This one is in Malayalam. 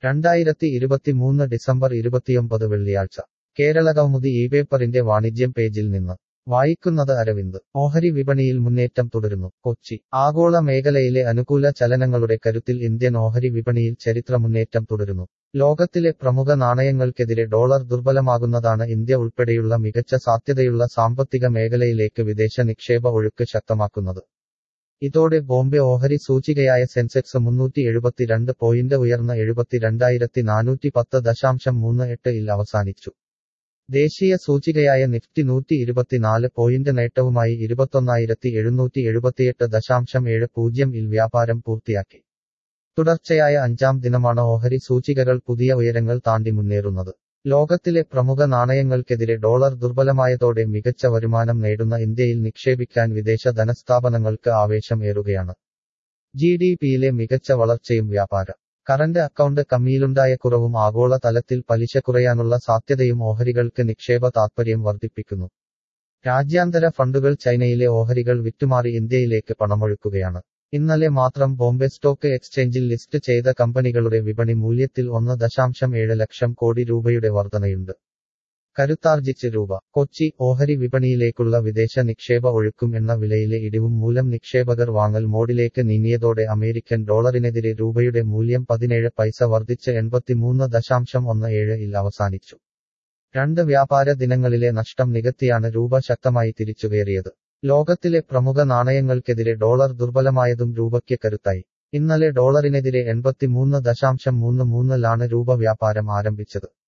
രണ്ടായിരത്തി ഇരുപത്തിമൂന്ന് ഡിസംബർ ഇരുപത്തിയൊമ്പത് വെള്ളിയാഴ്ച കേരള കൗമുദി ഈ പേപ്പറിന്റെ വാണിജ്യം പേജിൽ നിന്ന് വായിക്കുന്നത് അരവിന്ദ് ഓഹരി വിപണിയിൽ മുന്നേറ്റം തുടരുന്നു കൊച്ചി ആഗോള മേഖലയിലെ അനുകൂല ചലനങ്ങളുടെ കരുത്തിൽ ഇന്ത്യൻ ഓഹരി വിപണിയിൽ ചരിത്ര മുന്നേറ്റം തുടരുന്നു ലോകത്തിലെ പ്രമുഖ നാണയങ്ങൾക്കെതിരെ ഡോളർ ദുർബലമാകുന്നതാണ് ഇന്ത്യ ഉൾപ്പെടെയുള്ള മികച്ച സാധ്യതയുള്ള സാമ്പത്തിക മേഖലയിലേക്ക് വിദേശ നിക്ഷേപ ഒഴുക്ക് ശക്തമാക്കുന്നത് ഇതോടെ ബോംബെ ഓഹരി സൂചികയായ സെൻസെക്സ് മുന്നൂറ്റി എഴുപത്തിരണ്ട് പോയിന്റ് ഉയർന്ന എഴുപത്തിരണ്ടായിരത്തി നാനൂറ്റി പത്ത് ദശാംശം മൂന്ന് എട്ട് ഇൽ അവസാനിച്ചു ദേശീയ സൂചികയായ നിഫ്റ്റി നൂറ്റി ഇരുപത്തിനാല് പോയിന്റ് നേട്ടവുമായി ഇരുപത്തൊന്നായിരത്തി എഴുന്നൂറ്റി എഴുപത്തിയെട്ട് ദശാംശം ഏഴ് പൂജ്യം ഇൽ വ്യാപാരം പൂർത്തിയാക്കി തുടർച്ചയായ അഞ്ചാം ദിനമാണ് ഓഹരി സൂചികകൾ പുതിയ ഉയരങ്ങൾ താണ്ടി മുന്നേറുന്നത് ലോകത്തിലെ പ്രമുഖ നാണയങ്ങൾക്കെതിരെ ഡോളർ ദുർബലമായതോടെ മികച്ച വരുമാനം നേടുന്ന ഇന്ത്യയിൽ നിക്ഷേപിക്കാൻ വിദേശ ധനസ്ഥാപനങ്ങൾക്ക് ആവേശം ഏറുകയാണ് ജി ഡി പിയിലെ മികച്ച വളർച്ചയും വ്യാപാര കറന്റ് അക്കൗണ്ട് കമ്മിയിലുണ്ടായ കുറവും ആഗോള തലത്തിൽ പലിശ കുറയാനുള്ള സാധ്യതയും ഓഹരികൾക്ക് നിക്ഷേപ താൽപര്യം വർദ്ധിപ്പിക്കുന്നു രാജ്യാന്തര ഫണ്ടുകൾ ചൈനയിലെ ഓഹരികൾ വിറ്റുമാറി ഇന്ത്യയിലേക്ക് പണമൊഴുക്കുകയാണ് ഇന്നലെ മാത്രം ബോംബെ സ്റ്റോക്ക് എക്സ്ചേഞ്ചിൽ ലിസ്റ്റ് ചെയ്ത കമ്പനികളുടെ വിപണി മൂല്യത്തിൽ ഒന്ന് ദശാംശം ഏഴ് ലക്ഷം കോടി രൂപയുടെ വർധനയുണ്ട് കരുത്താർജിച്ച് രൂപ കൊച്ചി ഓഹരി വിപണിയിലേക്കുള്ള വിദേശ നിക്ഷേപ ഒഴുക്കും എന്ന വിലയിലെ ഇടിവും മൂലം നിക്ഷേപകർ വാങ്ങൽ മോഡിലേക്ക് നീങ്ങിയതോടെ അമേരിക്കൻ ഡോളറിനെതിരെ രൂപയുടെ മൂല്യം പതിനേഴ് പൈസ വർദ്ധിച്ച് എൺപത്തിമൂന്ന് ദശാംശം ഒന്ന് ഏഴ് ഇൽ അവസാനിച്ചു രണ്ട് വ്യാപാര ദിനങ്ങളിലെ നഷ്ടം നികത്തിയാണ് രൂപ ശക്തമായി തിരിച്ചുകയറിയത് ലോകത്തിലെ പ്രമുഖ നാണയങ്ങൾക്കെതിരെ ഡോളർ ദുർബലമായതും രൂപയ്ക്ക് കരുത്തായി ഇന്നലെ ഡോളറിനെതിരെ എൺപത്തിമൂന്ന് ദശാംശം മൂന്ന് മൂന്നിലാണ് രൂപ വ്യാപാരം ആരംഭിച്ചത്